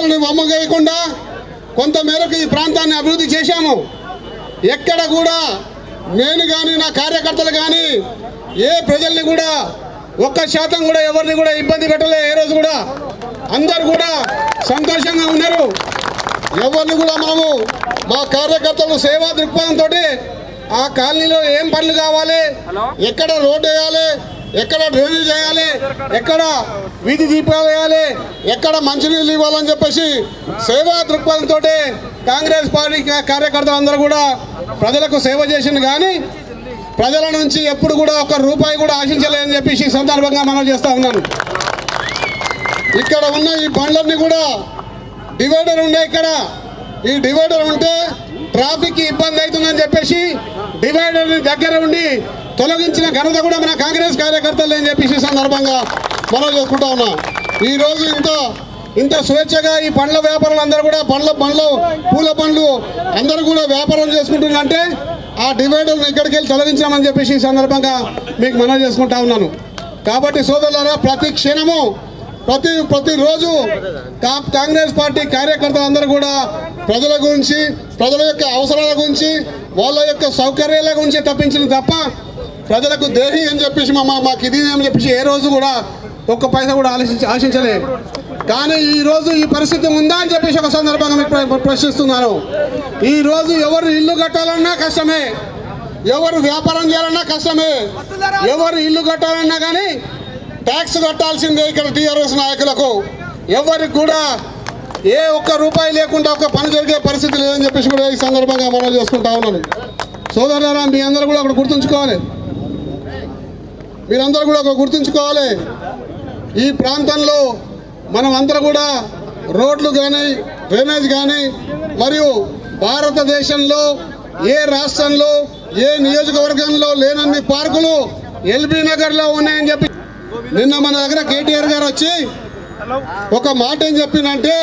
ఆశలను వమ్మగేయకుండా కొంత మేరకు ఈ ప్రాంతాన్ని అభివృద్ధి చేశాము ఎక్కడ కూడా నేను కానీ నా కార్యకర్తలు కానీ ఏ ప్రజల్ని కూడా ఒక్క శాతం కూడా ఎవరిని కూడా ఇబ్బంది పెట్టలే ఏ రోజు కూడా అందరు కూడా సంతోషంగా ఉన్నారు ఎవరిని కూడా మనము మా కార్యకర్తలు సేవా దృక్పథంతో ఆ కాలనీలో ఏం పనులు కావాలి ఎక్కడ రోడ్డు వేయాలి ఎక్కడ డ్రైనేజ్ చేయాలి ఎక్కడ వీధి దీపాలు వేయాలి ఎక్కడ మంచినీళ్ళు ఇవ్వాలని చెప్పేసి సేవా దృక్పథంతో కాంగ్రెస్ పార్టీ కా- కార్యకర్తలందరూ కూడా ప్రజలకు సేవ చేసింది కానీ ప్రజల నుంచి ఎప్పుడు కూడా ఒక రూపాయి కూడా ఆశించలేదని చెప్పేసి ఈ సందర్భంగా మనం చేస్తా ఉన్నాను ఇక్కడ ఉన్న ఈ బండ్లన్నీ కూడా డివైడర్ ఉండే ఇక్కడ ఈ డివైడర్ ఉంటే ట్రాఫిక్ కి ఇబ్బంది అవుతుందని చెప్పేసి డివైడర్ ని దగ్గర ఉండి తొలగించిన ఘనత కూడా మన కాంగ్రెస్ కార్యకర్తలు అని చెప్పేసి ఈ సందర్భంగా మనం చేసుకుంటా ఉన్నాం ఈ రోజు ఇంత ఇంత స్వేచ్ఛగా ఈ పండ్ల వ్యాపారులు అందరూ కూడా పండ్ల పండ్లు పూల పండ్లు అందరూ కూడా వ్యాపారం చేసుకుంటున్నారంటే ఆ డివైడర్ ఇక్కడికి వెళ్ళి తొలగించామని చెప్పేసి ఈ సందర్భంగా మీకు మనవి చేసుకుంటా ఉన్నాను కాబట్టి సోదరులారా ప్రతి క్షణము ప్రతి ప్రతిరోజు కా- కాంగ్రెస్ పార్టీ కార్యకర్తలందరూ కూడా ప్రజల గురించి ప్రజల యొక్క అవసరాల గురించి వాళ్ళ యొక్క సౌకర్యాల గురించి తప్పించిన తప్ప ప్రజలకు దేహి అని చెప్పేసి మా మాకు ఇది అని చెప్పేసి ఏ రోజు కూడా ఒక్క పైసా కూడా ఆలోచించి ఆశించలేదు కానీ ఈ రోజు ఈ పరిస్థితి ఉందా అని చెప్పేసి ఒక సందర్భంగా మీకు ప్ర- ప్రశ్నిస్తున్నాను ఈ రోజు ఎవరు ఇల్లు కట్టాలన్నా కష్టమే ఎవరు వ్యాపారం చేయాలన్నా కష్టమే ఎవరు ఇల్లు కట్టాలన్నా కానీ ట్యాక్స్ కట్టాల్సిందే ఇక్కడ టీఆర్ఎస్ నాయకులకు ఎవరికి కూడా ఏ ఒక్క రూపాయి లేకుండా ఒక పని జరిగే పరిస్థితి లేదని చెప్పేసి కూడా ఈ సందర్భంగా మనం చేసుకుంటా ఉన్నాను సోదరులారా మీ అందరూ కూడా ఒకటి గుర్తుంచుకోవాలి మీరందరూ కూడా ఒక గుర్తుంచుకోవాలి ఈ ప్రాంతంలో మనం అందరూ కూడా రోడ్లు కానీ డ్రైనేజ్ కానీ మరియు భారతదేశంలో ఏ రాష్ట్రంలో ఏ నియోజకవర్గంలో లేనన్ని పార్కులు ఎల్బీ నగర్లో ఉన్నాయని చెప్పి నిన్న మన దగ్గర కేటీఆర్ గారు వచ్చి ఒక మాట ఏం చెప్పిందంటే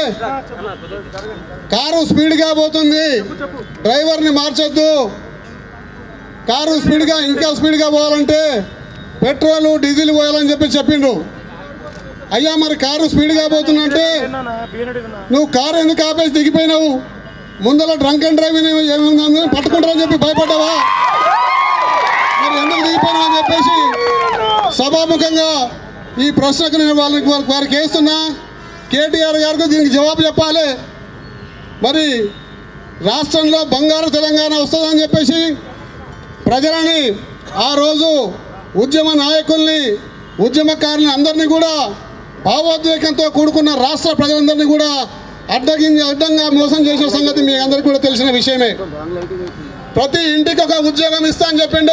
కారు స్పీడ్గా పోతుంది డ్రైవర్ని మార్చొద్దు కారు స్పీడ్గా ఇంకా స్పీడ్గా పోవాలంటే పెట్రోల్ డీజిల్ పోయాలని చెప్పి చెప్పిండ్రు అయ్యా మరి కారు స్పీడ్గా పోతుందంటే నువ్వు కారు ఎందుకు ఆపేసి దిగిపోయినావు ముందర డ్రంక్ అండ్ డ్రైవ్ ఏముందని పట్టుకుంటారని చెప్పి భయపడ్డావా మరి ఎందుకు దిగిపోయినావు అని చెప్పేసి సభాముఖంగా ఈ ప్రశ్నకు నేను వాళ్ళకి వారికి వారికి వేస్తున్నా కేటీఆర్ గారికి దీనికి జవాబు చెప్పాలి మరి రాష్ట్రంలో బంగారు తెలంగాణ వస్తుందని చెప్పేసి ప్రజలని ఆ రోజు ఉద్యమ నాయకుల్ని ఉద్యమకారుల్ని అందరినీ కూడా భావోద్వేగంతో కూడుకున్న రాష్ట్ర ప్రజలందరినీ కూడా అడ్డగించి అడ్డంగా మోసం చేసిన సంగతి మీ అందరికీ కూడా తెలిసిన విషయమే ప్రతి ఇంటికి ఒక ఉద్యోగం ఇస్తా అని చెప్పిండు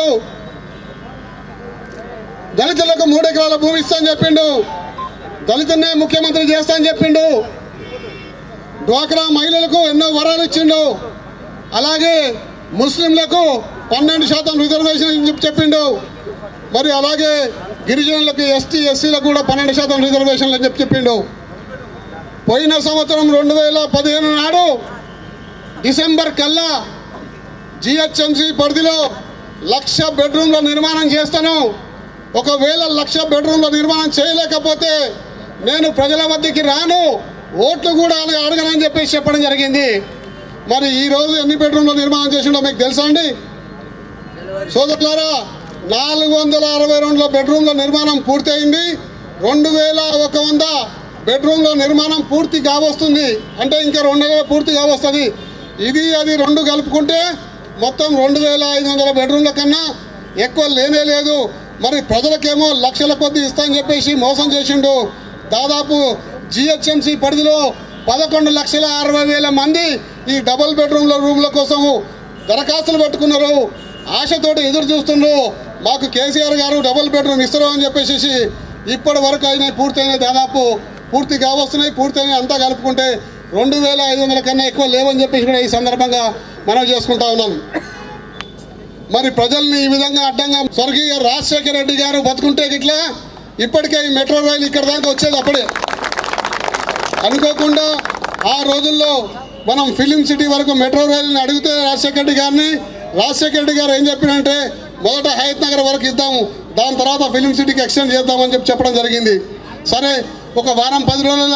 దళితులకు మూడు ఎకరాల భూమి ఇస్తా అని చెప్పిండు దళితున్నే ముఖ్యమంత్రి చేస్తా అని చెప్పిండు డ్వాక్రా మహిళలకు ఎన్నో వరాలు ఇచ్చిండు అలాగే ముస్లింలకు పన్నెండు శాతం రిజర్వేషన్ అని చెప్పి చెప్పిండు మరి అలాగే గిరిజనులకు ఎస్టీ ఎస్సీలకు కూడా పన్నెండు శాతం రిజర్వేషన్లు అని చెప్పి చెప్పిండు పోయిన సంవత్సరం రెండు వేల పదిహేను నాడు డిసెంబర్ కల్లా జిహెచ్ఎంసీ పరిధిలో లక్ష బెడ్రూమ్ల నిర్మాణం చేస్తాను ఒకవేళ లక్ష బెడ్రూమ్ల నిర్మాణం చేయలేకపోతే నేను ప్రజల వద్దకి రాను ఓట్లు కూడా అడగ- అడగనని చెప్పేసి చెప్పడం జరిగింది మరి ఈ రోజు ఎన్ని బెడ్రూమ్ల నిర్మాణం చేసిండో మీకు తెలుసా అండి సోదరులారా నాలుగు వందల అరవై రెండుల బెడ్రూమ్ల నిర్మాణం పూర్తయింది రెండు వేల ఒక వంద బెడ్రూమ్ల నిర్మాణం పూర్తి కావస్తుంది అంటే ఇంకా రెండు వేల పూర్తి కావస్తుంది ఇది అది రెండు కలుపుకుంటే మొత్తం రెండు వేల ఐదు వందల బెడ్రూమ్ల కన్నా ఎక్కువ లేనే లేదు మరి ప్రజలకేమో లక్షల కొద్ది ఇస్తా అని చెప్పేసి మోసం చేసిండు దాదాపు జిహెచ్ఎంసి పరిధిలో పదకొండు లక్షల అరవై వేల మంది ఈ డబుల్ బెడ్రూమ్ల రూమ్ల కోసము దరఖాస్తులు పెట్టుకున్నారు ఆశతోటి ఎదురు చూస్తుండ్రు మాకు కేసీఆర్ గారు డబుల్ బెడ్రూమ్ ఇస్తారు అని చెప్పేసి ఇప్పటి వరకు అయినాయి పూర్తయినాయి దాదాపు పూర్తి కావస్తున్నాయి పూర్తయినాయి అంతా కలుపుకుంటే రెండు వేల ఐదు వందల కన్నా ఎక్కువ లేవని చెప్పేసి కూడా ఈ సందర్భంగా మనం చేసుకుంటా ఉన్నాం మరి ప్రజల్ని ఈ విధంగా అడ్డంగా స్వర్గీయ రాజశేఖర రెడ్డి గారు బతుకుంటే గిట్లా ఇప్పటికే ఈ మెట్రో రైలు ఇక్కడ దాకా వచ్చేది అప్పుడే అనుకోకుండా ఆ రోజుల్లో మనం ఫిలిం సిటీ వరకు మెట్రో రైలుని అడిగితే రాజశేఖర రెడ్డి గారిని రాజశేఖర రెడ్డి గారు ఏం చెప్పినంటే మొదట హయత్ నగర్ వరకు ఇద్దాము దాని తర్వాత ఫిలిం సిటీకి ఎక్స్టెండ్ చేద్దామని చెప్పి చెప్పడం జరిగింది సరే ఒక వారం పది రోజుల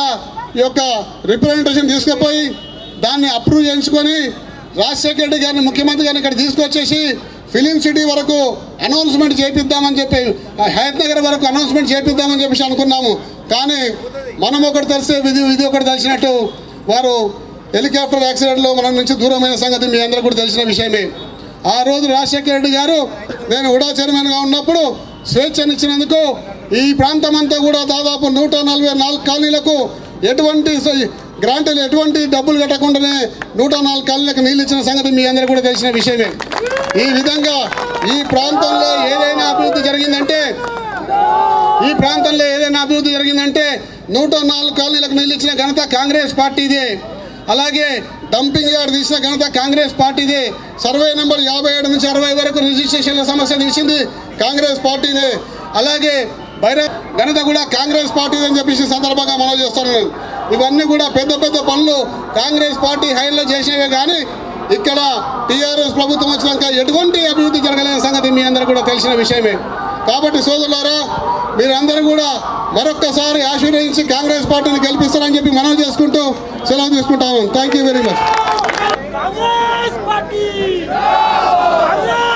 ఈ యొక్క రిప్రజెంటేషన్ తీసుకుపోయి దాన్ని అప్రూవ్ చేయించుకొని రాజశేఖర రెడ్డి గారిని ముఖ్యమంత్రి గారిని ఇక్కడ తీసుకొచ్చేసి ఫిలిం సిటీ వరకు అనౌన్స్మెంట్ చేపిద్దామని చెప్పి హయత్ నగర్ వరకు అనౌన్స్మెంట్ చేపిద్దామని చెప్పేసి అనుకున్నాము కానీ మనం ఒకటి తెలిసే విధి విధి ఒకటి తెలిసినట్టు వారు హెలికాప్టర్ యాక్సిడెంట్లో మన నుంచి దూరమైన సంగతి మీ అందరూ కూడా తెలిసిన విషయమే ఆ రోజు రాజశేఖర రెడ్డి గారు నేను ఉడా చైర్మన్గా ఉన్నప్పుడు స్వేచ్ఛనిచ్చినందుకు ఈ ప్రాంతం అంతా కూడా దాదాపు నూట నలభై నాలుగు కాలనీలకు ఎటువంటి స- గ్రాంట్లు ఎటువంటి డబ్బులు కట్టకుండానే నూట నాలుగు కాలనీలకు నీళ్ళు ఇచ్చిన సంగతి మీ అందరూ కూడా తెలిసిన విషయమే ఈ విధంగా ఈ ప్రాంతంలో ఏదైనా అభివృద్ధి జరిగిందంటే ఈ ప్రాంతంలో ఏదైనా అభివృద్ధి జరిగిందంటే నూట నాలుగు కాలనీలకు నీళ్ళు ఇచ్చిన ఘనత కాంగ్రెస్ పార్టీదే అలాగే డంపింగ్ యార్డ్ తీసిన ఘనత కాంగ్రెస్ పార్టీదే సర్వే నెంబర్ యాభై ఏడు నుంచి అరవై వరకు రిజిస్ట్రేషన్ల సమస్య తీసింది కాంగ్రెస్ పార్టీనే అలాగే బైర ఘనత కూడా కాంగ్రెస్ పార్టీ అని చెప్పేసి ఈ సందర్భంగా మనం చేస్తున్నాను ఇవన్నీ కూడా పెద్ద పెద్ద పనులు కాంగ్రెస్ పార్టీ హైలో చేసినవే కానీ ఇక్కడ టీఆర్ఎస్ ప్రభుత్వం వచ్చినాక ఎటువంటి అభివృద్ధి జరగలేని సంగతి మీ అందరూ కూడా తెలిసిన విషయమే కాబట్టి సోదరులారా మీరందరూ కూడా మరొక్కసారి ఆశీర్వదించి కాంగ్రెస్ పార్టీని గెలిపిస్తారని చెప్పి మనం చేసుకుంటూ సెలవు తీసుకుంటాము thank you very much Congress party Congress